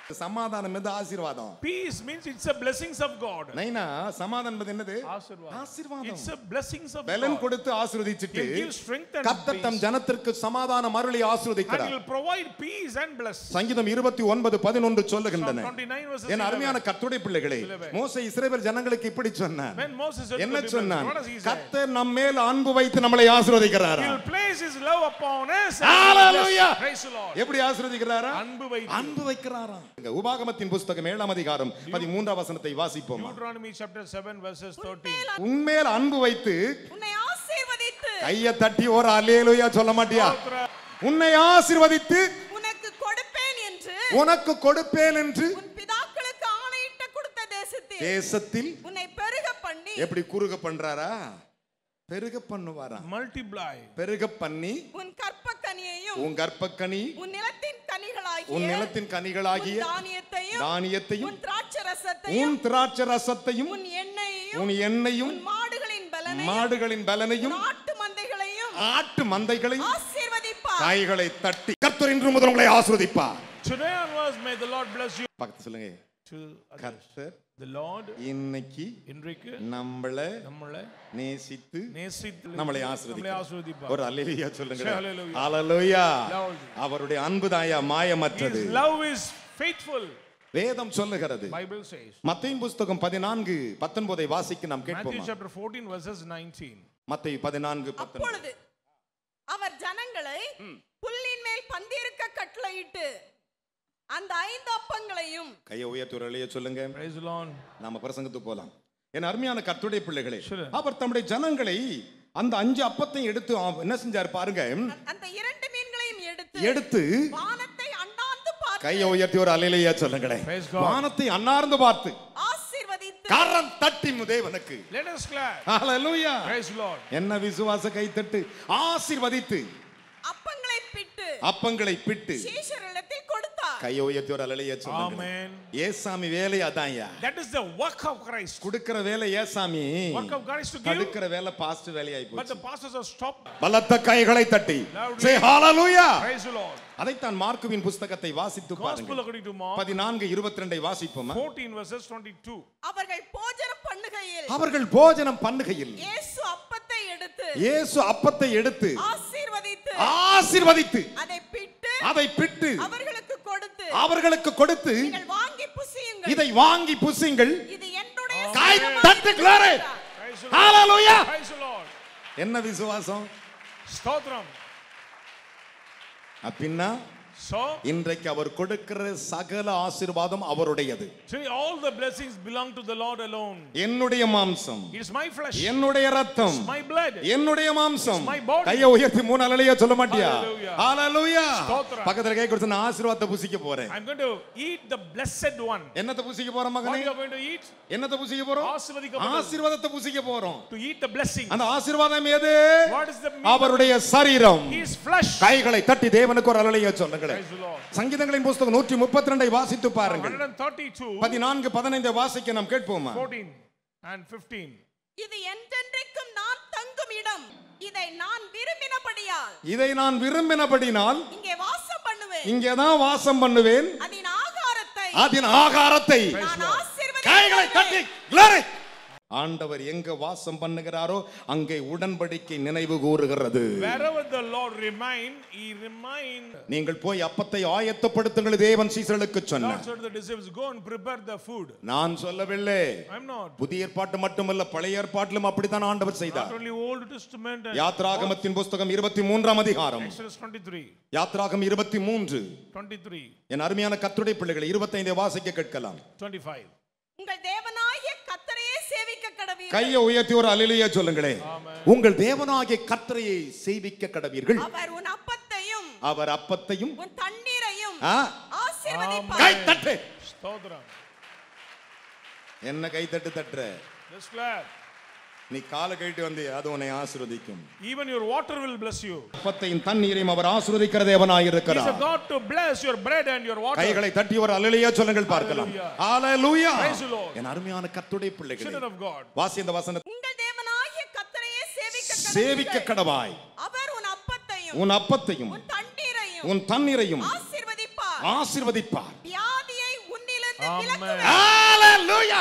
சமாதானம் என்பது ஆசீர்வாதம் Peace means it's a blessings of God. நைனா சமாதானம் என்பது என்னது ஆசீர்வாதம். ஆசீர்வாதம் It's a blessings of பலன் God. கொடுத்து ஆசீர்வதிச்சிட்டு He'll give strength and கர்த்தர் தம் peace. ஜனத்திற்கு சமாதானம் அருளி And ஆசீர்வதிக்கிறார் he'll provide peace and bless. சங்கீதம் இருபத்தி ஒன்பது பதினொன்று Psalm சொல்லுகின்றன 29 verses என் அருமையான 11. கர்த்தருடைய பிள்ளைகளே Beloved. மோசே இஸ்ரவேல் ஜனங்களுக்கு இப்படி சொன்னான் When Moses said to என்ன the people, சொன்னான் what does he say? கர்த்தர் நம்ம மேல் அன்பு வைத்து நம்மளை ஆசீர்வதிக்கிறாரா He'll place his love upon us. and he'll Hallelujah. bless. Praise the Lord. எப்படி ஆசீர்வதிக்கிறாரா அன்பு வைத்து. அன்பு வைக்கிறாரா இங்க உபாகமத்தின் புஸ்தகம் ஏழாம் அதிகாரம் பதிமூன்றாம் வசனத்தை வாசிப்போமா Deuteronomy chapter 7 verses 13. உன்மேல் உண்மையில் அன்பு வைத்து உன்னை ஆசீர்வதித்து கைய தட்டி ஒரு அல்லேலூயா சொல்ல மாட்டியா உன்னை ஆசீர்வதித்து உனக்கு கொடுப்பேன் என்று உனக்கு கொடுப்பேன் என்று உன் பிதாக்களுக்கு ஆணையிட்ட கொடுத்த தேசத்தில் தேசத்தில் உன்னை பெருக பண்ணி எப்படி குறுக பண்றாரா பெருக பண்ணுவாரா Multiply. பெருக பண்ணி உன் கற்பக்கனியையும் உன் கற்பக்கனி உன் நிலத்தின் கனிகளாகிய உன் நிலத்தின் கனிகளாகிய உன் தானியத்தையும் தானியத்தையும் உன் திராட்சரசத்தையும் உன் திராட்சை ரசத்தையும் உன் எண்ணெயையும் உன் எண்ணெயும் உன் மாடுகளின் பலனையும் மாடுகளின் பலனையும் உன் ஆட்டு மந்தைகளையும் ஆட்டு மந்தைகளையும் ஆசீர்வதிப்பார் காய்களை தட்டி கர்த்தர் இன்று முதல் உங்களை ஆசிர்வதிப்பார் Today onwards, may the Lord bless you. பக்கத்து சொல்லுங்க To others. கர்த்தர் The Lord இன்னைக்கு இன்றைக்கு நம்மள நம்மளை நேசித்து நேசித்து நம்மளை நம்மளை ஆசிர்வதிக்கிறார் ஆசீர்வதிப்பார். ஒரு அல்லேலூயா சொல்லுங்க Hallelujah. ஹalleluya Lord. அவருடைய அன்புதாயா மாயமற்றது His love is faithful. வேதம் சொல்லுகிறது Bible says. மத்தேயின் புஸ்தகம் பதினான்கு பத்தொன்பதை வாசிக்க நாம் Matthew கேட்போமா chapter 14 verses 19. மத்தேயு பதினான்கு பத்தொன்பது அப்பொழுது அவர் ஜனங்களை புல்லின் மேல் பந்திருக்க கட்டளையிட்டு அந்த ஐந்து அப்பங்களையும் கையை உயர்த்துறையிலேயே சொல்லுங்க Praise the Lord. நாம பிரசங்கத்துக்கு போலாம் என் அருமையான கர்த்தருடைய பிள்ளைகளே Sure. அவர் தம்முடைய ஜனங்களை அந்த அஞ்சு அப்பத்தையும் எடுத்து ஆ- என்ன செஞ்சார் பாருங்க அந்த இரண்டு மீன்களையும் எடுத்து எடுத்து வானத்தை அண்ணாந்து பார்த்து கையை உயர்த்தி ஒரு அலையிலேயே சொல்லுங்களேன் Praise God. வானத்தை அன்னார்ந்து பார்த்து ஆசீர்வதித்து கரம் தட்டி தேவனுக்கு Let us clap. Hallelujah Praise the Lord. என்ன விசுவாச கைத்தட்டு ஆசீர்வதித்து அப்பங்களை பிட்டு அப்பங்களை பிட்டு சீஷரிடத்தில் கொடுத்தார் கையை உயர்த்தி ஒரு அலையிலேயே சொல்லுங்க Amen. ஏசாமி வேலை அதான்யா That is the work of Christ. குடுக்கிற வேலை ஏசாமி Work of God is to give, தடுக்கிற வேலை பாஸ்ட் வேலையாய் but போச்சு the pastors have stopped. பலத்த கைகளை தட்டி Loudly. say hallelujah Praise the Lord. அதைத்தான் மார்க்குவின் புஸ்தகத்தை வாசித்து Gospel பாருங்கள் according to Mark பதினான்கு இருபத்தி ரெண்டை வாசிப்போமா 14 verses 22. அவர்கள் போஜனம் பண்ணுகையில் அவர்கள் போஜனம் பண்ணுகையில் இயேசு அப்பத்தை எடுத்து இயேசு அப்பத்தை எடுத்து ஆசீர்வதித்து ஆசீர்வதித்து அதை பிட்டு அதை பிட்டு அவர்களுக்கு கொடுத்து அவர்களுக்கு கொடுத்து நீங்கள் வாங்கி புசியுங்கள் இதை வாங்கி புசியுங்கள் இது என்னுடைய காய் சரீரமாய் தட்டு glory. Praise the Lord. Hallelujah. Praise the Lord. என்ன விசுவாசம் Stotram. அப்படின்னா So, இன்றைக்கு அவர் கொடுக்கிற சகல ஆசீர்வாதம் அவருடையது see, all the blessings belong to the Lord alone. என்னுடைய மாம்சம் It is my flesh, என்னுடைய ரத்தம் it's my blood. என்னுடைய மாம்சம் my body. கையை உயர்த்தி மூணு அலையா சொல்ல மாட்டியா Hallelujah. ஹalleluya ஸ்தோத்திரம். பக்கத்துல கை கொடுத்து நான் ஆசீர்வாதத்தை புசிக்க போறேன் I'm going to eat the blessed one. என்னத்தை புசிக்க போறோம் What மகனே you are going to eat? என்னத்தை புசிக்க போறோம் ஆசீர்வதிக்கப்பட்டது. ஆசீர்வாதத்தை புசிக்க போறோம் To eat the blessing. அந்த ஆசீர்வாதம் எது What is the meat? அவருடைய சரீரம் His flesh. கைகளை தட்டி தேவனுக்கு ஒரு அலையா சொல்லுங்களேன் Praise the Lord. சங்கீதங்களின் புஸ்தகம் நூற்றி முப்பத்தி ரெண்டை வாசித்து பாருங்கள் 132, பதினான்கு பதினைந்து வாசிக்க நாம் கேட்போமா 14 and 15. இது என்றென்றைக்கும் நான் தங்கும் இடம் இதை நான் விரும்பினபடியால் இதை நான் விரும்பினபடினால் இங்கே வாசம் பண்ணுவேன் இங்கேதான் வாசம் பண்ணுவேன் அதன் ஆகாரத்தை அதன் ஆகாரத்தை நான் கைகளை தட்டி ஆசீர்வதிக்கிறேன் glory. ஆண்டவர் எங்க வாசம் பண்ணுகிறாரோ அங்கே உடன்படிக்கை நினைவு கூறுகிறது Wherever the Lord remain, He remain. நீங்கள் போய் அப்பத்தை ஆயத்தப்படுத்துங்கள் தேவன் சீசர்களுக்கு Lord சொன்னார் said to the disciples, go and prepare the food. நான் சொல்லவில்லை I'm not. புதிய ஏற்பாட்டு மட்டுமல்ல பழைய ஏற்பாட்டிலும் அப்படித்தான் ஆண்டவர் Not செய்தார் only Old Testament and யாத்ராகமத்தின் புஸ்தகம் இருபத்தி மூன்றாம் அதிகாரம் Exodus 23, யாத்ராகம் இருபத்தி மூன்று 23, என் அருமையான கத்துடைய பிள்ளைகளை இருபத்தைந்தை வாசிக்க கேட்கலாம் 25. உங்கள் தேவனாகிய கத்தரையே சேவிக்க கடவீர்கள் கையை உயர்த்தி ஒரு அலிலியா சொல்லுங்களேன் உங்கள் தேவனாகிய கர்த்தரையை சேவிக்க கடவீர்கள் அவர் உன் அப்பத்தையும் அவர் அப்பத்தையும் உன் தண்ணீரையும் ஆ, ஆசீர்வதிப்பார் கை தட்டு Stotram. என்ன கை தட்டு தட்டுற Just clap. நீ காலை கழிட்டு வந்து அது உன்னை ஆசீர்வதிக்கும் Even your water will bless you. அப்பத்தையும் தண்ணீரையும் அவர் ஆசீர்வதிக்கிற தேவனாய் He's a இருக்கிறார் God to bless your bread and your water. கைகளை தட்டி ஒரு அலிலியா சொல்லுங்கள் பார்க்கலாம் ஹalleluya Praise the Lord. என் அருமையான கர்த்தருடைய பிள்ளைகளே Children of God. வாசி இந்த வசனத்தை உங்கள் தேவனாகிய கத்தரையே சேவிக்க சேவிக்க கடவீர்கள். கடவாய் அவர் உன் அப்பத்தையும் உன் அப்பத்தையும் உன் தண்ணீரையும் உன் தண்ணீரையும் ஆசீர்வதிப்பார் ஆசீர்வதிப்பார் வியாதியை விலக்குவேன் Hallelujah.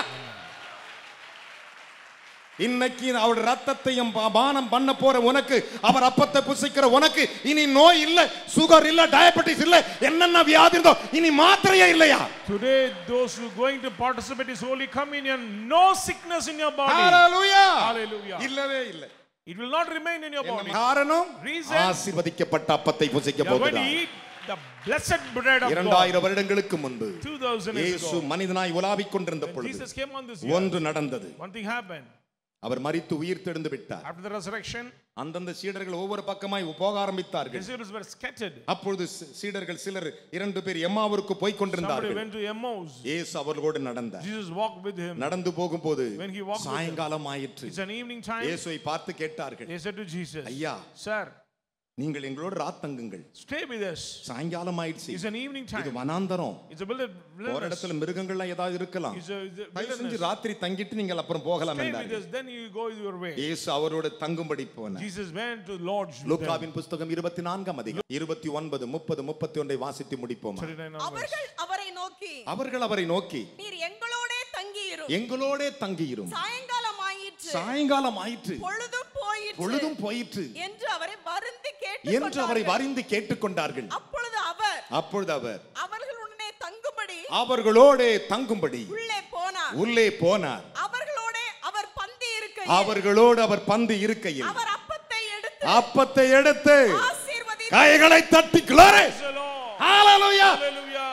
இன்னைக்கு அவர் ரத்தத்தையும் பா- பானம் பண்ண போற உனக்கு அவர் அப்பத்தை புசிக்கிற உனக்கு இனி நோய் இல்ல சுகர் இல்ல டயபெட்டிஸ் இல்ல என்னென்ன வியாதி இருந்தோ இனி மாத்திரையே இல்லையா Today, those who are going to participate in Holy Communion, no sickness in your body. Hallelujah. Hallelujah. இல்லவே இல்லை It will not remain in your body. காரணம் Reason? ஆசீர்வதிக்கப்பட்ட அப்பத்தை புசிக்க You are going to போகிறார் eat the blessed bread of God. இரண்டாயிரம் வருடங்களுக்கு முன்பு 2000 years இயேசு ago. மனிதனாய் உலாவிக் கொண்டிருந்த When பொழுது Jesus came on this earth, ஒன்று நடந்தது one thing happened. அவர் மரித்து உயிர் தெழுந்து விட்டார் After the resurrection, அந்தந்த சீடர்கள் ஒவ்வொரு பக்கமாய் போக ஆரம்பித்தார்கள் disciples were scattered. அப்பொழுது சி- சீடர்கள் சிலர் இரண்டு பேர் எம்மாவிற்கு போய் Somebody கொண்டிருந்தார்கள் went to Emmaus. இயேசு அவர்களோடு நடந்தார் Jesus walked with him. நடந்து போகும்போது When he walked with சாயங்காலம் ஆயிற்று It's an evening time. இயேசுவை பார்த்து கேட்டார்கள் They said to Jesus, ஐயா Sir, நீங்கள் எங்களோடு ராத்தங்குங்கள் stay with us. சாயங்காலம் ஆயிடுச்சு It's an evening இது time. வனாந்தரம் It's a wilderness. போற இடத்துல மிருகங்கள்லாம் ஏதாவது இருக்கலாம் It's a it's a தயவு செஞ்சு wilderness. ராத்திரி தங்கிட்டு நீங்கள் அப்புறம் போகலாம் Stay with என்றார்கள் us, then you go your way. இயேசு அவரோடு தங்கும்படி போனார் Jesus went to lodge with them. லூக்காவின் புஸ்தகம் இருபத்தி நான்காம் அதிகம் இருபத்தி ஒன்பது முப்பது முப்பத்தி ஒன்றை வாசித்து முடிப்போம் 39 onwards. அவர்கள் அவரை நோக்கி அவர்கள் அவரை நோக்கி நீர் எங்களோடே தங்கியிரும் எங்களோடே தங்கியிரும் சாயங்காலம் ஆயிற்று சாயங்காலம் ஆயிற்று பொழுதும் போயிற்று பொழுதும் போயிற்று என்று அவரை வருந்தி என்று அவரை கேட்டு வரிந்து கேட்டுக்கொண்டார்கள் அப்பொழுது அவர் அப்பொழுது அவர் அவர்களுடனே தங்கும்படி அவர்களோடே தங்கும்படி உள்ளே போனார் உள்ளே போனார் அவர்களோடே அவர் பந்தி இருக்க அவர்களோடு அவர் பந்து இருக்கையில் அவர் அப்பத்தை எடுத்து அப்பத்தை எடுத்து ஆசீர்வதி கைகளை தட்டி glory. Praise the Lord. Hallelujah. Hallelujah.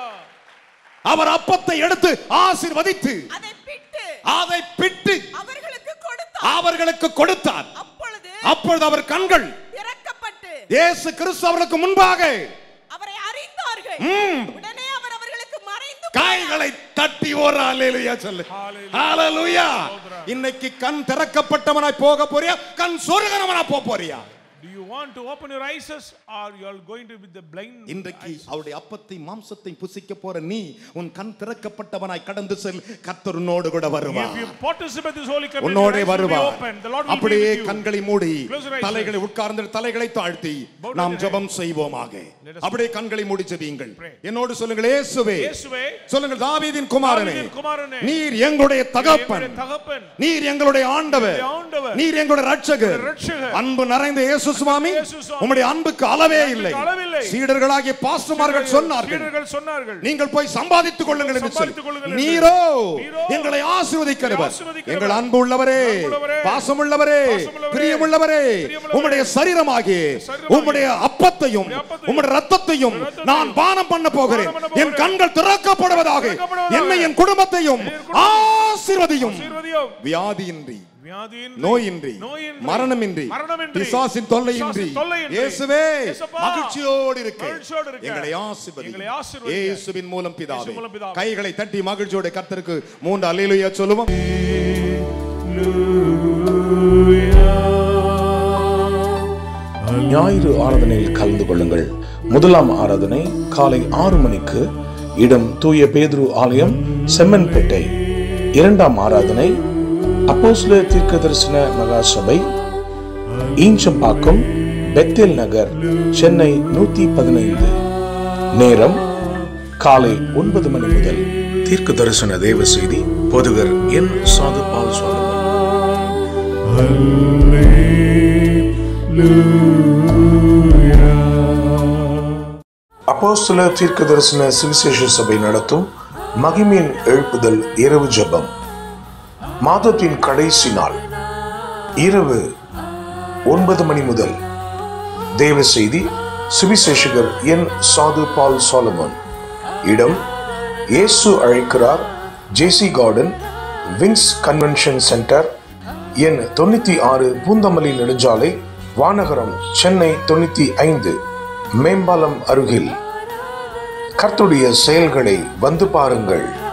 அவர் அப்பத்தை எடுத்து ஆசீர்வதித்து அதை பிட்டு அதை பிட்டு அவர்களுக்கு கொடுத்தார் அவர்களுக்கு கொடுத்தார் அப்பொழுது அப்பொழுது அவர் கண்கள் திறக்கப்பட்டு இயேசு கிறிஸ்து அவர்களுக்கு முன்பாக அவரை அறிந்தார்கள் உடனே அவர் அவர்களுக்கு மறைந்து கைகளை தட்டி ஒரு அல்லேலூயா சொல்லு Hallelujah. ஹalleluya இன்னைக்கு கண் திறக்கப்பட்டவனாய் போக போறியா கண் சொருகனவனா போக போறியா Do you want to open your eyes or you are going to be the blind? இன்றைக்கு அவருடைய அப்பத்தை மாம்சத்தை புசிக்க போற நீ உன் கண் திறக்கப்பட்டவனாய் கடந்து செல் கர்த்தர் உன்னோடு கூட வருவார் If you participate this holy communion, உன்னோடே your eyes will be வருவார் open. The Lord will be அப்படியே with you. கண்களை மூடி Close your eyes, தலைகளை உட்கார்ந்து தலைகளை தாழ்த்தி Bow நாம் down your ஜெபம் செய்வோமாக Let us அப்படியே கண்களை மூடி ஜெபியுங்கள் Pray. என்னோடு சொல்லுங்கள் இயேசுவே இயேசுவே, சொல்லுங்கள் தாவீதின் குமாரனே தாவீதின் குமாரனே, நீர் எங்களுடைய தகப்பன் எங்களுடைய தகப்பன், நீர் எங்களுடைய ஆண்டவர் எங்களுடைய ஆண்டவர், நீர் எங்களுடைய ரட்சகர் எங்களுடைய ரட்சகர். அன்பு நிறைந்த இயேசு சுவாமி இயேசு சுவாமி. உம்முடைய அன்புக்கு அளவே அன்புக்கு இல்லை அளவில்லை. சீடர்களாகிய பாஸ்டர்மார்கள் சொன்னார்கள் சீடர்கள் சொன்னார்கள் நீங்கள் போய் சம்பாதித்துக் கொள்ளுங்கள் என்று சம்பாதித்துக் கொள்ளுங்கள் சொல்லி என்று. நீரோ நீரோ எங்களை ஆசீர்வதிக்கிறவர் ஆசீர்வதிக்கிறவர். எங்கள் அன்பு உள்ளவரே அன்புள்ளவரே, பாசமுள்ளவரே பாசமுள்ளவரே, பிரியமுள்ளவரே பிரியமுள்ளவரே, உம்முடைய சரீரமாகி சரீரமாகிய உம்முடைய அப்பத்தையும் உம்முடைய அப்பத்தையும், உம்முடைய ரத்தத்தையும் ரத்தத்தையும் நான் பானம் பண்ண போகிறேன் பானம் பண்ண என் போகிறேன். கண்கள் திறக்கப்படுவதாக திறக்கப்படுவதாக. என்னை என் குடும்பத்தையும் என் குடும்பத்தையும் ஆசீர்வதியும் ஆசீர்வதியும். வியாதியின்றி வியாதியின்றி, நோயின்றி நோயின்றி, மரணமின்றி மரணமின்றி, பிசாசின் தொல்லையின்றி பிசாசின் தொல்லையின்றி. இயேசுவே இயேசப்பா, மகிழ்ச்சியோடு இருக்க மகிழ்ச்சியோடு இருக்க. எங்களை ஆசீர்வதி எங்களை ஆசீர்வதிக்க. இயேசுவின் மூலம் பிதாவே இயேசு மூலம் பிதாவே. கைகளை தட்டி மகிழ்ச்சியோடு கர்த்தருக்கு மூன்று அல்லேலூயா சொல்லுவோம் ஞாயிறு ஆராதனையில் கலந்து கொள்ளுங்கள் முதலாம் ஆராதனை காலை ஆறு மணிக்கு இடம் தூய பேதுரு ஆலயம் செம்மன்பேட்டை இரண்டாம் ஆராதனை அப்போஸ்ல தீர்க்க தரிசன மகா சபை ஈஞ்சம்பாக்கம் பெத்தேல் நகர் சென்னை நூத்தி பதினைந்து நேரம் காலை ஒன்பது மணி முதல் தீர்க்க தரிசன தேவ செய்தி பொதுகர் என் சாது பால் சுவாமி அப்போஸ்தல தீர்க்க தரிசன சுவிசேஷ சபை நடத்தும் மகிமையின் எழுப்புதல் இரவு ஜெபம் மாதத்தின் கடைசி நாள் இரவு ஒன்பது மணி முதல் தேவ செய்தி சுவிசேஷகர் என் சாது பால் சாலமன் இடம் இயேசு அழைக்கிறார் JC Garden Wings Convention Centre எண் தொண்ணூத்தி ஆறு பூந்தமல்லி நெடுஞ்சாலை வானகரம் சென்னை தொண்ணூத்தி ஐந்து மேம்பாலம் அருகில் கர்த்துடைய செயல்களை வந்து பாருங்கள்